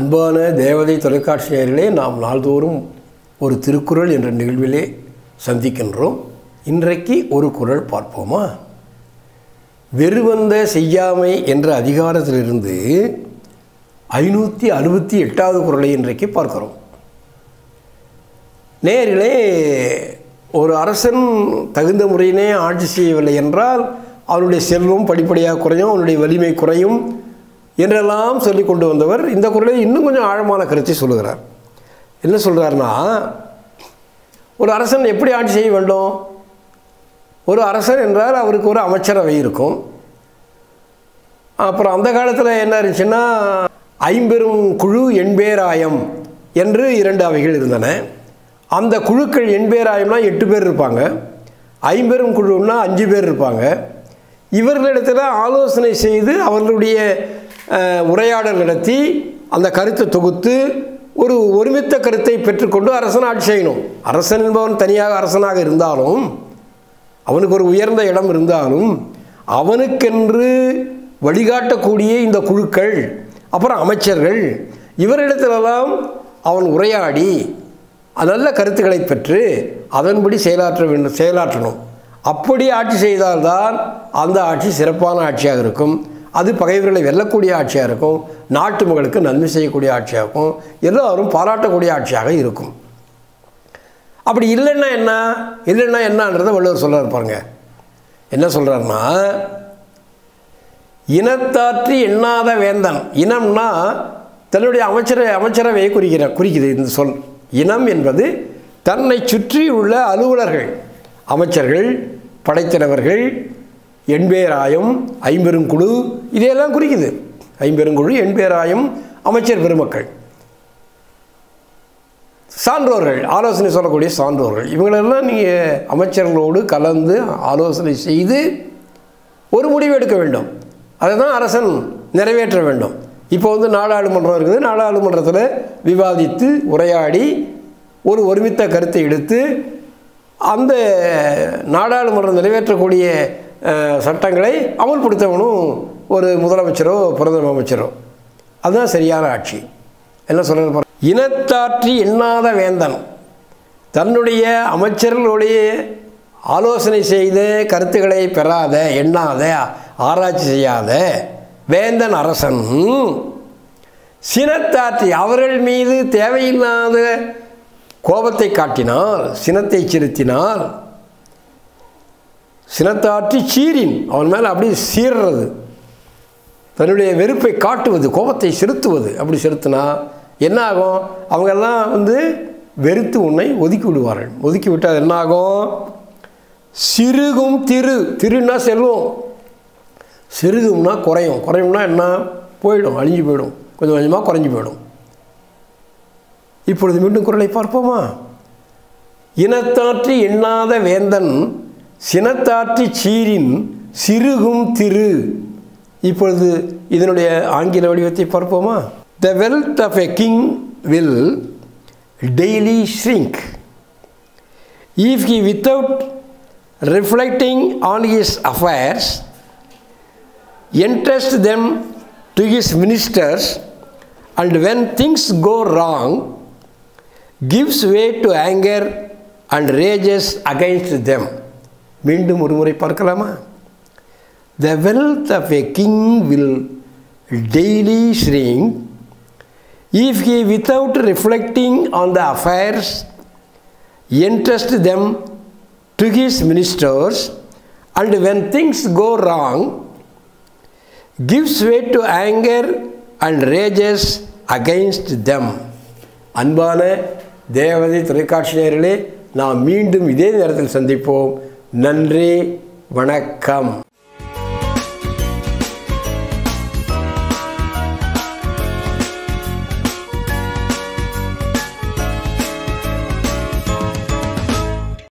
அன்பான தேவதை தொலைக்காட்சி நேயர்களே நாம் நாள்தோறும் ஒரு திருக்குறள் என்ற நிகழ்விலே சந்திக்கின்றோம் இன்றைக்கு ஒரு குறள் பார்ப்போமா வெறுவந்த செய்யாமை என்ற அதிகாரத்திலிருந்து ஐநூற்றி அறுபத்தி எட்டாவது குறளை இன்றைக்கு பார்க்கிறோம் நேர்களே ஒரு அரசன் தகுந்த முறையினே ஆட்சி செய்யவில்லை என்றால் அவனுடைய செல்வம் படிப்படியாக குறையும் அவனுடைய வலிமை குறையும் என்றெல்லாம் சொல்லி கொண்டு வந்தவர் இந்த குரலில் இன்னும் கொஞ்சம் ஆழமான கருத்தை சொல்லுகிறார் என்ன சொல்கிறாருன்னா ஒரு அரசன் எப்படி ஆட்சி செய்ய வேண்டும் ஒரு அரசன் என்றால் அவருக்கு ஒரு அமைச்சரவை இருக்கும் அப்புறம் அந்த காலத்தில் என்ன இருந்துச்சுன்னா ஐம்பெரும் குழு எண்பேராயம் என்று இரண்டு அவைகள் இருந்தன அந்த குழுக்கள் எண்பேராயம்னா எட்டு பேர் இருப்பாங்க ஐம்பெரும் குழுன்னா அஞ்சு பேர் இருப்பாங்க இவர்களிடத்தில் ஆலோசனை செய்து அவர்களுடைய உரையாடல் நடத்தி அந்த கருத்தை தொகுத்து ஒரு ஒருமித்த கருத்தை பெற்றுக்கொண்டு அரசன் ஆட்சி செய்யணும் அரசன் என்பவன் தனியாக அரசனாக இருந்தாலும் அவனுக்கு ஒரு உயர்ந்த இடம் இருந்தாலும் அவனுக்கென்று வழிகாட்டக்கூடிய இந்த குழுக்கள் அப்புறம் அமைச்சர்கள் இவரிடத்திலெல்லாம் அவன் உரையாடி நல்ல கருத்துக்களை பெற்று அதன்படி செயலாற்ற வேண்டும் செயலாற்றணும் அப்படி ஆட்சி செய்தால்தான் அந்த ஆட்சி சிறப்பான ஆட்சியாக இருக்கும் அது பகைவர்களை வெல்லக்கூடிய ஆட்சியாக இருக்கும் நாட்டு மக்களுக்கு நன்மை செய்யக்கூடிய ஆட்சியாக இருக்கும் எல்லோரும் பாராட்டக்கூடிய ஆட்சியாக இருக்கும் அப்படி இல்லைன்னா என்ன இல்லைன்னா என்னன்றதை வள்ளுவர் சொல்ல இருப்பாருங்க என்ன சொல்கிறாருன்னா இனத்தாற்றி எண்ணாத வேந்தன் இனம்னா தன்னுடைய அமைச்சரை அமைச்சரவையை குறிக்கிற குறிக்குது இந்த சொல் இனம் என்பது தன்னை சுற்றி உள்ள அலுவலர்கள் அமைச்சர்கள் படைத்தலைவர்கள் எண்பேராயம் ஐம்பெருங்குழு இதையெல்லாம் குறிக்குது ஐம்பெருங்குழு எண்பேராயம் அமைச்சர் பெருமக்கள் சான்றோர்கள் ஆலோசனை சொல்லக்கூடிய சான்றோர்கள் இவங்களெல்லாம் நீங்கள் அமைச்சர்களோடு கலந்து ஆலோசனை செய்து ஒரு முடிவு எடுக்க வேண்டும் அதை தான் அரசன் நிறைவேற்ற வேண்டும் இப்போ வந்து நாடாளுமன்றம் இருக்குது நாடாளுமன்றத்தில் விவாதித்து உரையாடி ஒரு ஒருமித்த கருத்தை எடுத்து அந்த நாடாளுமன்றம் நிறைவேற்றக்கூடிய சட்டங்களை அமல்படுத்தவனும் ஒரு முதலமைச்சரோ பிரதம அமைச்சரோ அதுதான் சரியான ஆட்சி என்ன சொல்கிறது இனத்தாற்றி எண்ணாத வேந்தன் தன்னுடைய அமைச்சர்களுடைய ஆலோசனை செய்த கருத்துக்களை பெறாத எண்ணாத ஆராய்ச்சி செய்யாத வேந்தன் அரசன் சினத்தாற்றி அவர்கள் மீது தேவையில்லாத கோபத்தை காட்டினால் சினத்தை செலுத்தினால் சினத்தாற்றி சீரின் அவன் மேலே அப்படி சீர்றது தன்னுடைய வெறுப்பை காட்டுவது கோபத்தை செலுத்துவது அப்படி செலுத்தினா என்ன ஆகும் அவங்கெல்லாம் வந்து வெறுத்து உன்னை ஒதுக்கி விடுவார்கள் ஒதுக்கி விட்டால் என்ன ஆகும் சிறுகும் திரு திருன்னா செல்வம் சிறுகும்னா குறையும் குறையும்னா என்ன போயிடும் அழிஞ்சு போயிடும் கொஞ்சம் கொஞ்சமாக குறைஞ்சி போயிடும் இப்பொழுது மீண்டும் குரலை பார்ப்போமா இனத்தாற்றி எண்ணாத வேந்தன் சினத்தாற்றி சீரின் சிறுகும் திரு இப்பொழுது இதனுடைய ஆங்கில வடிவத்தை பார்ப்போமா the wealth of a king will daily shrink if he without reflecting on his affairs entrust them to his ministers and when things go wrong gives way to anger and rages against them மீண்டும் ஒரு முறை பார்க்கலாமா the wealth of a king will daily shrink if he without reflecting on the affairs entrust them to his ministers and when things go wrong gives way to anger and rages against them அன்பான தேவதை தொலைக்காட்சி நேர்களே நாம் மீண்டும் இதே நேரத்தில் சந்திப்போம் நன்றி வணக்கம்